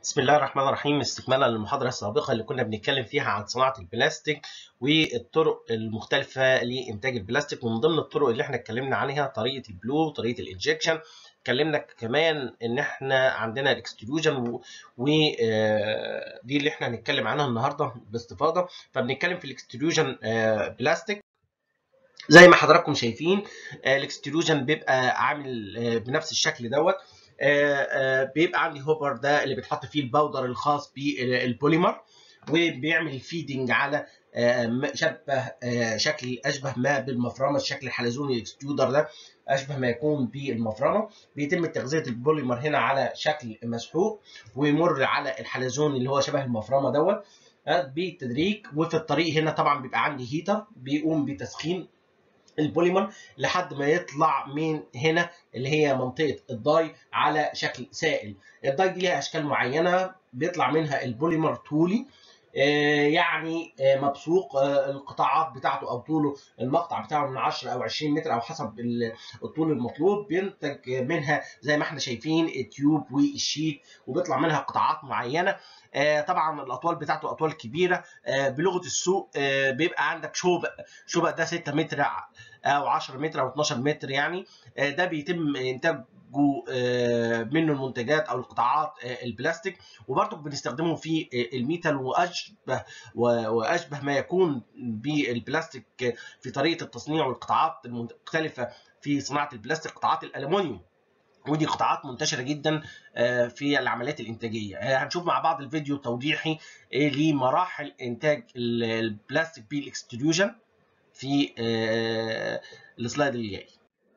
بسم الله الرحمن الرحيم استكمالا للمحاضرة السابقة اللي كنا بنتكلم فيها عن صناعة البلاستيك والطرق المختلفة لإنتاج البلاستيك ومن ضمن الطرق اللي احنا اتكلمنا عليها طريقة البلو طريقة الانجكشن اتكلمنا كمان ان احنا عندنا الاكستروجن ودي اللي احنا هنتكلم عنها النهارده باستفاضة فبنتكلم في الاكستروجن بلاستيك زي ما حضراتكم شايفين الاكستروجن بيبقى عامل بنفس الشكل دوت آآ آآ بيبقى عندي هوبر ده اللي بيتحط فيه الباودر الخاص بالبوليمر وبيعمل فيدنج على شبه شكل اشبه ما بالمفرمه الشكل الحلزوني الاكسترودر ده اشبه ما يكون بالمفرمه بيتم تغذيه البوليمر هنا على شكل مسحوق ويمر على الحلزون اللي هو شبه المفرمه دوت بالتدريج وفي الطريق هنا طبعا بيبقى عندي هيتر بيقوم بتسخين البوليمر لحد ما يطلع من هنا اللي هي منطقه الداي على شكل سائل الداي دي ليها اشكال معينه بيطلع منها البوليمر طولي يعني مبسوق القطاعات بتاعته او طوله المقطع بتاعه من 10 او 20 متر او حسب الطول المطلوب بينتج منها زي ما احنا شايفين التيوب والشيت وبيطلع منها قطاعات معينه طبعا الاطوال بتاعته اطوال كبيره بلغه السوق بيبقى عندك شوبق شوبق ده 6 متر او 10 متر او 12 متر يعني ده بيتم انتاجه منه المنتجات او القطاعات البلاستيك وبرضه بنستخدمه في الميتال واشبه واشبه ما يكون بالبلاستيك في طريقه التصنيع والقطاعات المختلفه في صناعه البلاستيك قطاعات الالومنيوم ودي قطاعات منتشره جدا في العمليات الانتاجيه هنشوف مع بعض الفيديو توضيحي لمراحل انتاج البلاستيك بالاكستروجن في السلايد اللي جاي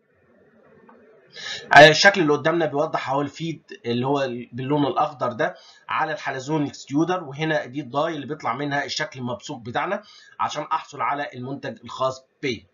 الشكل اللي قدامنا بيوضح اهو الفيد اللي هو باللون الاخضر ده على الحلزون الاكسترودر وهنا دي الضاي اللي بيطلع منها الشكل المبسوط بتاعنا عشان احصل على المنتج الخاص بيه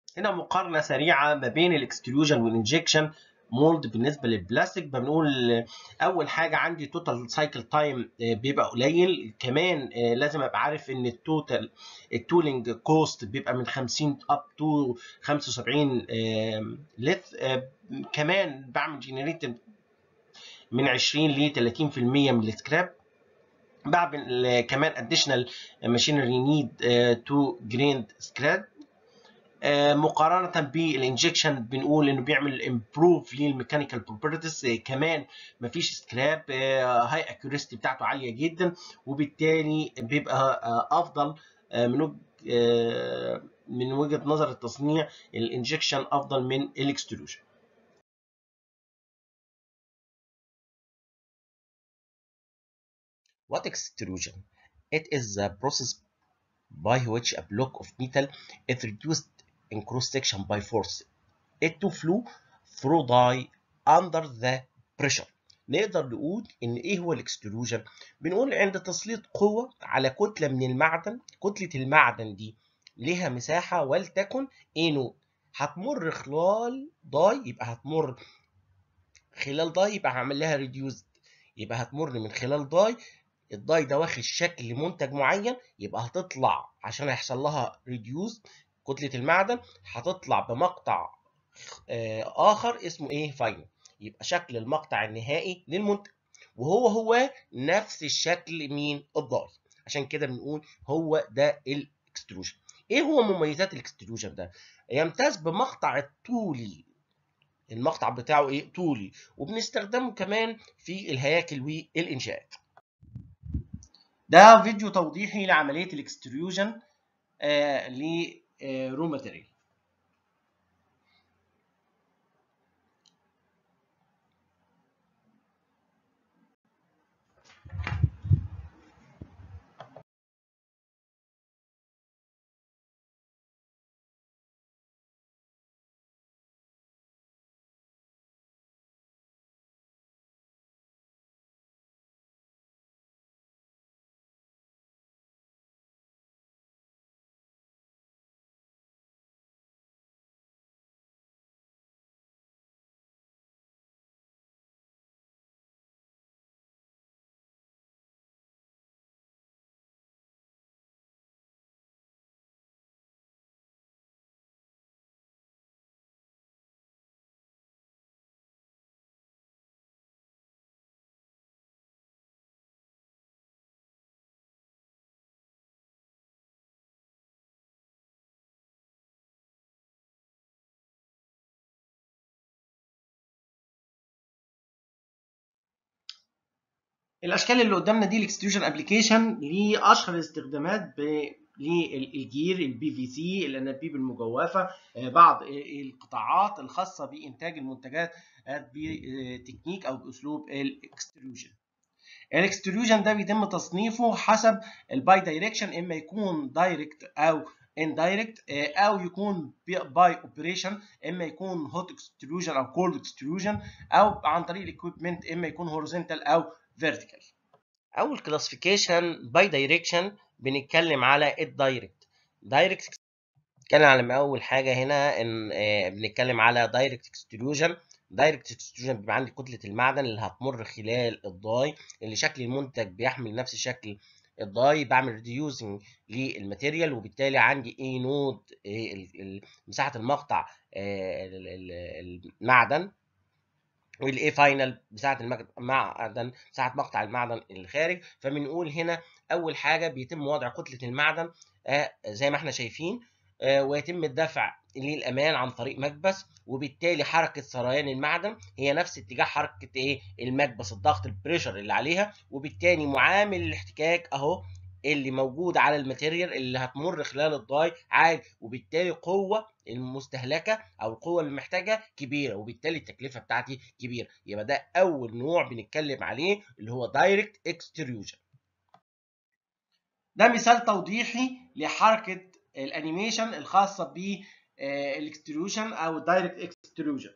هنا مقارنه سريعه ما بين الاكستروجن والانجكشن مولد بالنسبه للبلاستيك بنقول اول حاجه عندي توتال سايكل تايم بيبقى قليل كمان لازم ابقى عارف ان التوتال التولينج كوست بيبقى من 50 اب تو 75 لث كمان بعمل جنريت من 20 ل 30% من السكراب بعمل كمان اديشنال ماشينري نيد تو جريند سكراب مقارنة بالانجكشن بنقول انه بيعمل امبروف للميكانيكال بروبرتيز كمان مفيش سكراب هاي اكيوريستي بتاعته عالية جدا وبالتالي بيبقى افضل من من وجهة نظر التصنيع الانجكشن افضل من الاكستروجن What extrusion? It is the process by which a block of metal is reduced in cross section by force it to flow through die under the pressure نقدر نقول ان ايه هو الاكستروجن بنقول عند تسليط قوة على كتلة من المعدن كتلة المعدن دي ليها مساحة ولتكن ايه نوع هتمر خلال داي يبقى هتمر خلال داي يبقى هعمل لها ريديوز يبقى هتمر من خلال داي الداي ده واخد شكل منتج معين يبقى هتطلع عشان هيحصل لها ريديوز كتلة المعدن هتطلع بمقطع آخر اسمه إيه؟ فاينل. يبقى شكل المقطع النهائي للمنتج وهو هو نفس الشكل مين؟ الضاي. عشان كده بنقول هو ده الاكستروجن. إيه هو مميزات الاكستروجن ده؟ يمتاز بمقطع الطولي المقطع بتاعه إيه؟ طولي وبنستخدمه كمان في الهياكل والإنشاءات. ده فيديو توضيحي لعملية الاكستروجن آه لرو ماتيريال الاشكال اللي قدامنا دي الاكستروجن ابلكيشن ليه اشهر الاستخدامات للجير البي في سي الانابيب المجوفه بعض القطاعات الخاصه بانتاج المنتجات بتكنيك او باسلوب الاكستروجن الاكستروجن ده بيتم تصنيفه حسب الباي دايركشن اما يكون دايركت او اندايركت او يكون باي اوبريشن اما يكون هوت اكستروجن او كولد اكستروجن او عن طريق الاكويبمنت اما يكون هوريزونتال او فيرتيكال اول كلاسيفيكيشن باي دايركشن بنتكلم على الدايركت دايركت بنتكلم على اول حاجه هنا ان بنتكلم على دايركت اكستروجن دايركت اكستروجن بيبقى عندي كتله المعدن اللي هتمر خلال الضاي اللي شكل المنتج بيحمل نفس شكل الضاي بعمل ريديوزنج للماتيريال وبالتالي عندي اي نود مساحه المقطع المعدن والاي فاينل مساحه المعدن مساحه مقطع المعدن الخارج فبنقول هنا اول حاجه بيتم وضع كتله المعدن زي ما احنا شايفين ويتم الدفع للامان عن طريق مكبس وبالتالي حركه سريان المعدن هي نفس اتجاه حركه ايه المكبس الضغط البريشر اللي عليها وبالتالي معامل الاحتكاك اهو اللي موجود على الماتيريال اللي هتمر خلال الضاي عالي وبالتالي قوه المستهلكه او القوه اللي محتاجها كبيره وبالتالي التكلفه بتاعتي كبيره يبقى ده اول نوع بنتكلم عليه اللي هو دايركت اكستروجن ده مثال توضيحي لحركه الانيميشن الخاصه بالاكستروجن او دايركت اكستروجن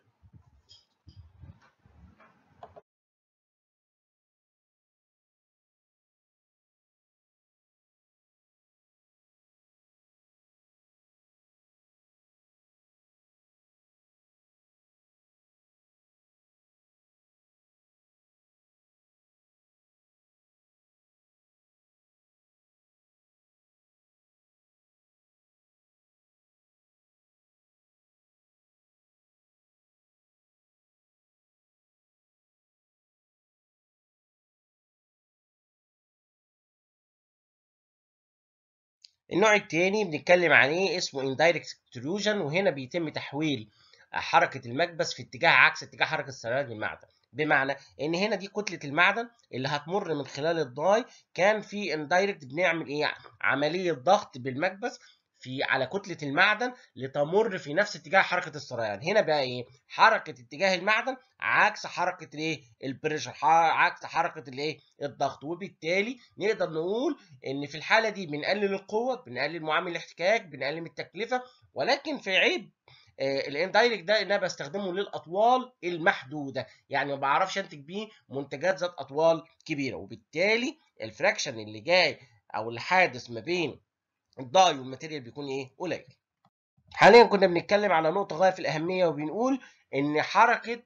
النوع الثاني بنتكلم عن ايه اسمه indirect extrusion وهنا بيتم تحويل حركه المكبس في اتجاه عكس اتجاه حركه السريان المعدن بمعنى ان هنا دي كتله المعدن اللي هتمر من خلال الضاي كان في اندايركت بنعمل ايه عمليه ضغط بالمكبس في على كتله المعدن لتمر في نفس اتجاه حركه السريان هنا بقى ايه حركه اتجاه المعدن عكس حركه الايه البريشر عكس حركه الايه الضغط وبالتالي نقدر نقول ان في الحاله دي بنقلل القوه بنقلل معامل الاحتكاك بنقلل التكلفه ولكن في عيب الاندايركت ده انا بستخدمه للاطوال المحدوده يعني ما بعرفش انتج بيه منتجات ذات اطوال كبيره وبالتالي الفراكشن اللي جاي او الحادث ما بين الضاي والماتيريال بيكون ايه قليل حاليا كنا بنتكلم على نقطه غايه في الاهميه وبنقول ان حركه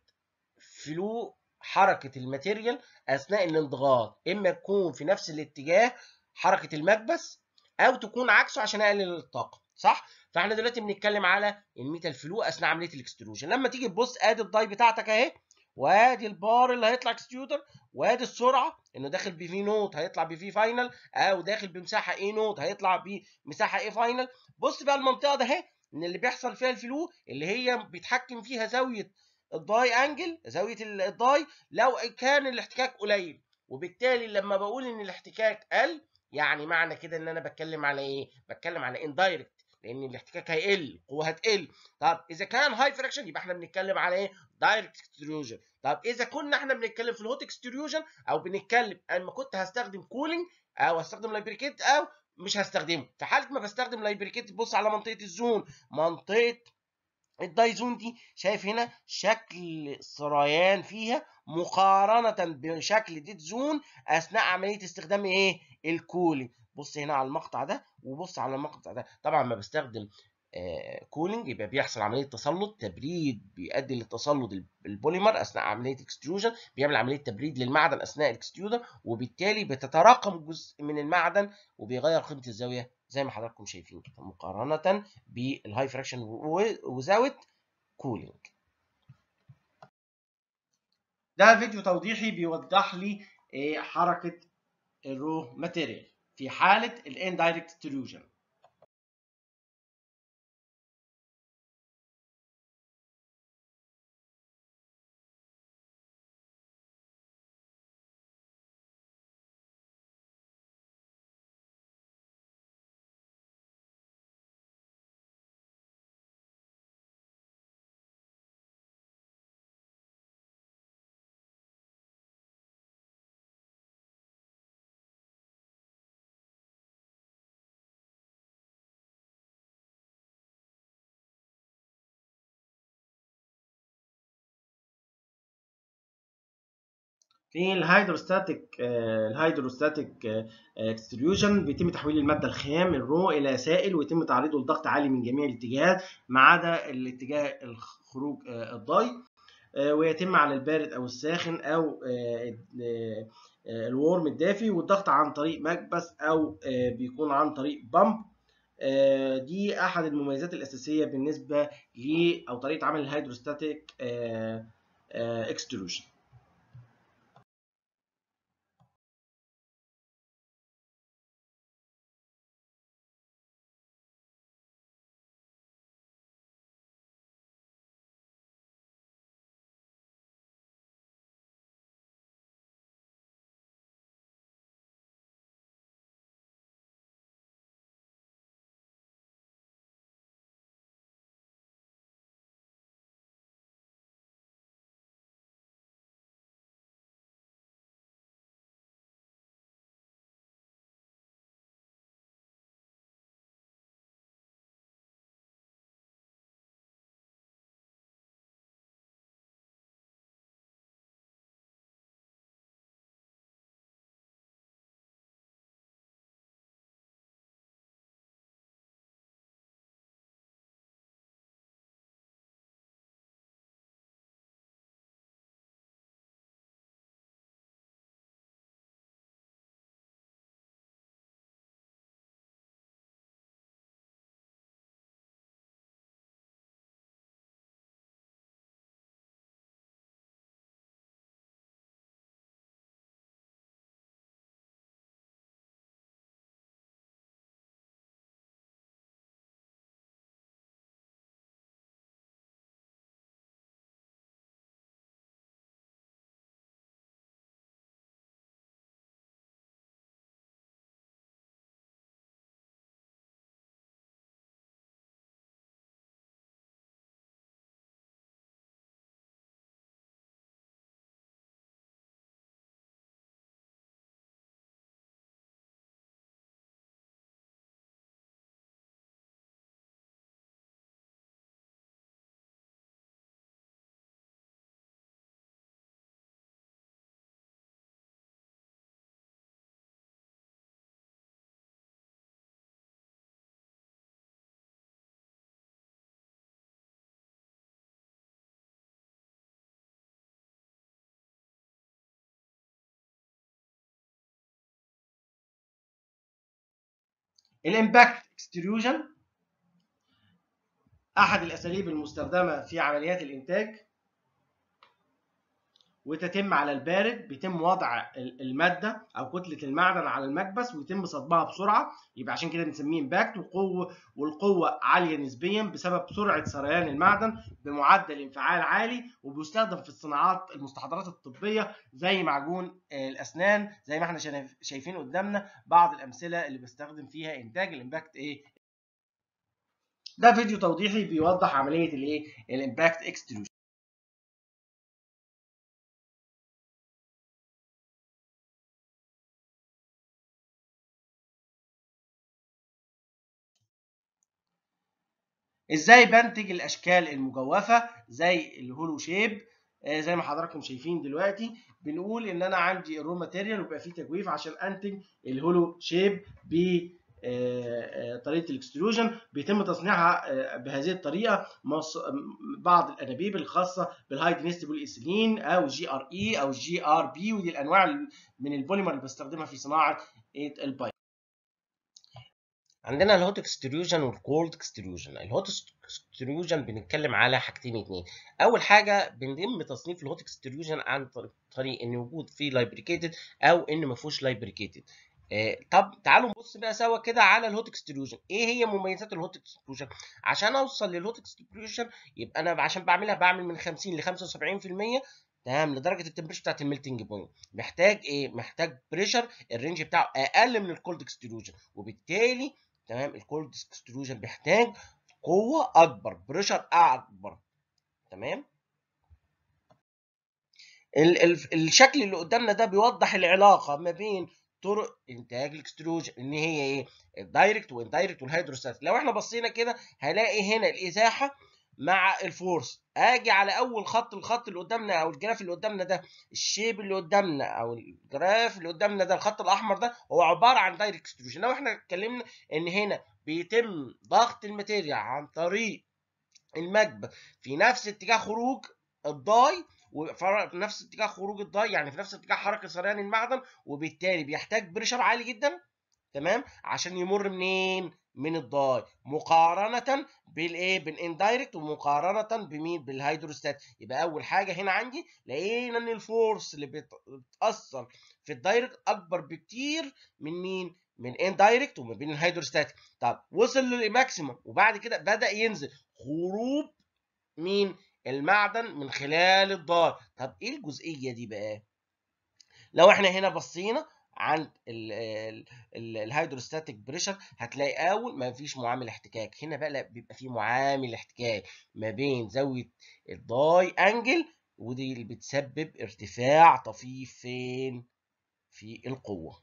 فلو حركه الماتيريال اثناء الانضغاط اما تكون في نفس الاتجاه حركه المكبس او تكون عكسه عشان اقلل الطاقه صح فاحنا دلوقتي بنتكلم على الميتال فلو اثناء عمليه الاكستروجن لما تيجي تبص ادي الضاي بتاعتك اهي وادي البار اللي هيطلع اكستيودر وادي السرعه انه داخل بفي نوت هيطلع بفي فاينل او داخل بمساحه اي نوت هيطلع بمساحه اي فاينل بص بقى المنطقه ده اهي ان اللي بيحصل فيها الفلو اللي هي بيتحكم فيها زاويه الضاي انجل زاويه الضاي لو كان الاحتكاك قليل وبالتالي لما بقول ان الاحتكاك قل يعني معنى كده ان انا بتكلم على ايه بتكلم على اندايركت لان الاحتكاك هيقل القوه هتقل طب اذا كان هاي فريكشن يبقى احنا بنتكلم على ايه دايركت اكستروجن طب اذا كنا احنا بنتكلم في الهوت اكستروجن او بنتكلم اما كنت هستخدم كولينج او هستخدم لايبريكيت او مش هستخدمه في حاله ما بستخدم لايبريكيت بص على منطقه الزون منطقه الدايزون دي شايف هنا شكل السريان فيها مقارنة بشكل ديد زون أثناء عملية استخدام إيه؟ الكولينج بص هنا على المقطع ده وبص على المقطع ده طبعا ما بستخدم آه كولينج يبقى بيحصل عمليه تسلط تبريد بيؤدي لتسلط البوليمر اثناء عمليه اكستروجن بيعمل عمليه تبريد للمعدن اثناء الاكستروجن وبالتالي بتتراكم جزء من المعدن وبيغير قيمه الزاويه زي ما حضراتكم شايفين كده مقارنه بالهاي فراكشن وزاويه كولينج ده فيديو توضيحي بيوضح لي حركه الرو ماتيريال في حالة الاندايركت اكستروجن في الهيدروستاتيك الهيدروستاتيك اكستريوجن بيتم تحويل الماده الخام الرو الى سائل ويتم تعريضه لضغط عالي من جميع الاتجاهات ما عدا الاتجاه الخروج الضاي ويتم على البارد او الساخن او الورم الدافي والضغط عن طريق مكبس او بيكون عن طريق بامب دي احد المميزات الاساسيه بالنسبه ل او طريقه عمل الهيدروستاتيك اكستروجن الامباكت اكستروجن احد الاساليب المستخدمه في عمليات الانتاج وتتم على البارد بيتم وضع الماده او كتله المعدن على المكبس ويتم صدمها بسرعه يبقى عشان كده بنسميه امباكت وقوه والقوه عاليه نسبيا بسبب سرعه سريان المعدن بمعدل انفعال عالي وبيستخدم في الصناعات المستحضرات الطبيه زي معجون الاسنان زي ما احنا شايفين قدامنا بعض الامثله اللي بيستخدم فيها انتاج الامباكت ايه ده فيديو توضيحي بيوضح عمليه الايه الامباكت اكستروجن ازاي بنتج الاشكال المجوفه زي الهولو شيب زي ما حضراتكم شايفين دلوقتي بنقول ان انا عندي الرو ماتيريال ويبقى فيه تجويف عشان انتج الهولو شيب ب طريقه الاكستروجن بيتم تصنيعها بهذه الطريقه بعض الانابيب الخاصه بالهاي دينستي بوليسيلين او جي ار اي او جي ار بي ودي الانواع من البوليمر اللي بستخدمها في صناعه البايب عندنا الهوت اكستروجن والكولد اكستروجن الهوت اكستروجن بنتكلم على حاجتين اتنين اول حاجه بنتم تصنيف الهوت اكستروجن عن طريق ان وجود فيه لايبريكيتد او ان ما فيهوش لايبريكيتد آه طب تعالوا نبص بقى سوا كده على الهوت اكستروجن ايه هي مميزات الهوت اكستروجن عشان اوصل للهوت اكستروجن يبقى انا عشان بعملها بعمل من 50 ل 75% تمام لدرجه التمبريتشر بتاعت الميلتنج بوينت محتاج ايه محتاج بريشر الرينج بتاعه اقل من الكولد اكستروجن وبالتالي تمام الكولد اكستروجن بيحتاج قوه اكبر بريشر اكبر تمام ال ال الشكل اللي قدامنا ده بيوضح العلاقه ما بين طرق انتاج الاكستروجن ان هي ايه الدايركت والاندايركت والهيدروستاتيك لو احنا بصينا كده هلاقي هنا الازاحه مع الفورس اجي على اول خط الخط اللي قدامنا او الجراف اللي قدامنا ده الشيب اللي قدامنا او الجراف اللي قدامنا ده الخط الاحمر ده هو عباره عن دايركت اكستروجن لو احنا اتكلمنا ان هنا بيتم ضغط الماتيريال عن طريق المكبس في نفس اتجاه خروج الضاي وفي نفس اتجاه خروج الضاي يعني في نفس اتجاه حركه سريان المعدن وبالتالي بيحتاج بريشر عالي جدا تمام عشان يمر منين من الضاي مقارنه بالايه بالاندايركت ومقارنه بمين بالهيدروستات يبقى اول حاجه هنا عندي لقينا ان الفورس اللي بتاثر في الدايركت اكبر بكتير من مين من اندايركت وما بين الهيدروستات طب وصل للماكسيمم وبعد كده بدا ينزل خروج مين المعدن من خلال الضاي طب ايه الجزئيه دي بقى لو احنا هنا بصينا عند الهيدروستاتيك بريشر هتلاقي اول ما فيش معامل احتكاك هنا بقى بيبقى في معامل احتكاك ما بين زاويه الضاي انجل ودي اللي بتسبب ارتفاع طفيف فين في القوه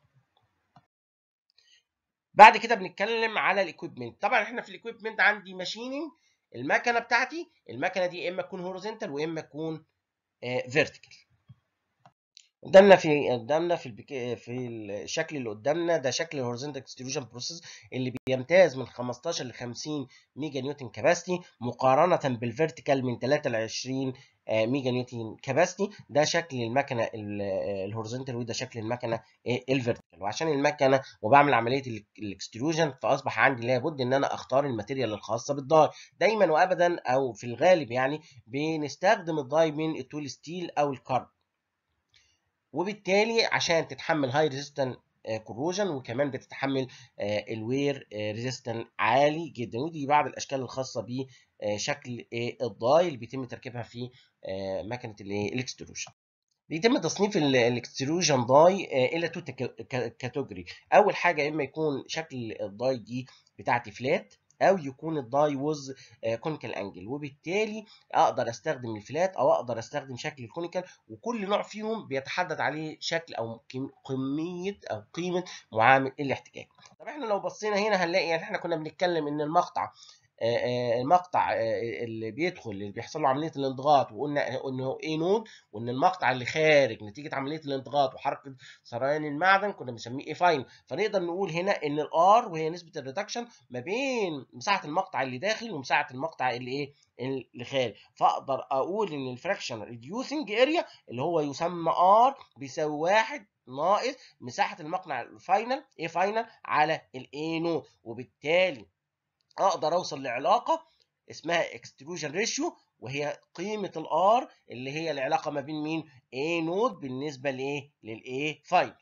بعد كده بنتكلم على الاكويبمنت طبعا احنا في الاكويبمنت عندي ماشيننج المكنه بتاعتي المكنه دي اما تكون هوريزونتال واما تكون فيرتيكال قدامنا في قدامنا في البك... في الشكل اللي قدامنا ده شكل الهوريزونتال اكستروجن بروسيس اللي بيمتاز من 15 ل 50 ميجا نيوتن كاباسيتي مقارنه بالفيرتيكال من 3 ل 20 ميجا نيوتن كاباسيتي ده شكل المكنه الهوريزونتال وده شكل المكنه الفيرتيكال وعشان المكنه وبعمل عمليه الاكستروجن فاصبح عندي لابد ان انا اختار الماتيريال الخاصه بالداي دايما وابدا او في الغالب يعني بنستخدم الداي من التول ستيل او الكارب وبالتالي عشان تتحمل هاي ريزيستنت كوروجن وكمان بتتحمل الوير ريزيستنت عالي جدا ودي بعض الاشكال الخاصه بشكل الضاي اللي بيتم تركيبها في مكنه الاكستروجن بيتم تصنيف الاكستروجن داي الى تو كاتيجوري اول حاجه اما يكون شكل الداي دي بتاعتي فلات او يكون الداي ووز كونيكال انجل وبالتالي اقدر استخدم الفلات او اقدر استخدم شكل الكونيكال وكل نوع فيهم بيتحدد عليه شكل او كميه او قيمه معامل الاحتكاك طب احنا لو بصينا هنا هنلاقي يعني احنا كنا بنتكلم ان المقطع المقطع اللي بيدخل اللي بيحصل له عمليه الانضغاط وقلنا انه ايه نود وان المقطع اللي خارج نتيجه عمليه الانضغاط وحركه سريان المعدن كنا بنسميه ايه فاين فنقدر نقول هنا ان الار وهي نسبه الريدكشن ما بين مساحه المقطع اللي داخل ومساحه المقطع اللي ايه اللي خارج فاقدر اقول ان الفراكشن ريديوسنج اريا اللي هو يسمى ار بيساوي واحد ناقص مساحه المقنع الفاينل ايه فاينل على الاي نود وبالتالي اقدر اوصل لعلاقه اسمها اكستروجن ريشيو وهي قيمه الار اللي هي العلاقه ما بين مين A نود بالنسبه لايه للاي فاينل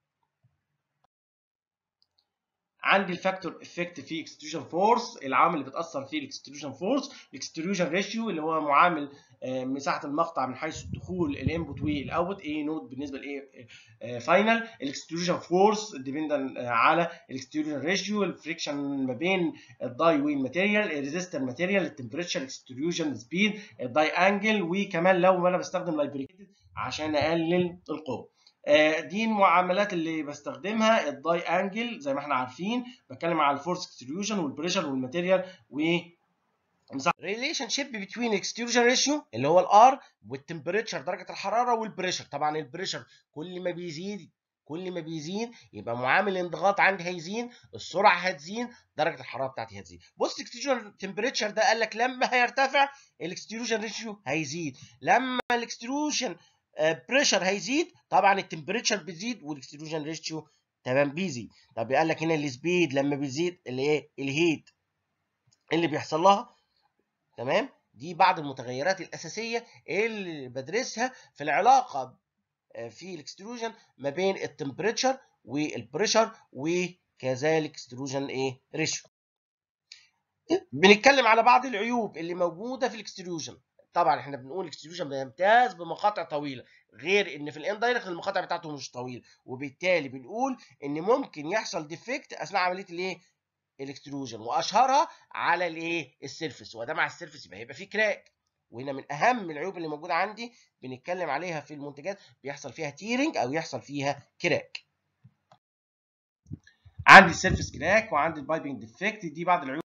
عندي الفاكتور افكت في اكستروجن فورس العامل اللي بتاثر فيه الاكستروجن فورس الاكستروجن ريشيو اللي هو معامل مساحه المقطع من حيث الدخول الانبوت والاوتبوت اي نود بالنسبه لايه فاينل الاكستروجن فورس ديبندنت على الاكستروجن ريشيو الفريكشن ما بين الداي والماتيريال الريزيستنت ماتيريال التمبريتشر الاكستروجن سبيد الداي انجل وكمان لو انا بستخدم لايبريكيتد عشان اقلل القوه دي المعاملات اللي بستخدمها الداي انجل زي ما احنا عارفين بتكلم على الفورس اكستروجن والبريشر والماتيريال و ريليشن شيب بين اكستروجن ريشيو اللي هو الار والتمبريتشر درجه الحراره والبريشر طبعا البريشر كل ما بيزيد كل ما بيزيد يبقى معامل الانضغاط عندي هيزيد السرعه هتزيد درجه الحراره بتاعتي هتزيد بص الاكستروجن تمبريتشر ده قال لك لما هيرتفع الاكستروجن ريشيو هيزيد لما الاكستروجن بريشر هيزيد طبعا التمبريتشر بتزيد والاكستروجن ريشيو تمام بيزيد طب قال لك هنا السبيد لما بيزيد اللي ايه الهيت اللي بيحصل لها تمام دي بعض المتغيرات الاساسيه اللي بدرسها في العلاقه في الاكستروجن ما بين التمبريتشر والبريشر وكذلك اكستروجن ايه ريشيو بنتكلم على بعض العيوب اللي موجوده في الاكستروجن طبعا احنا بنقول الاكستروجن بيمتاز بمقاطع طويله غير ان في الاندايركت المقاطع بتاعته مش طويله وبالتالي بنقول ان ممكن يحصل ديفكت اثناء عمليه الايه الاكستروجن واشهرها على الايه السيرفس وده مع السيرفس يبقى هيبقى فيه كراك وهنا من اهم العيوب اللي موجوده عندي بنتكلم عليها في المنتجات بيحصل فيها تيرنج او يحصل فيها كراك عندي السيرفس كراك وعندي البايبنج ديفكت دي بعض العيوب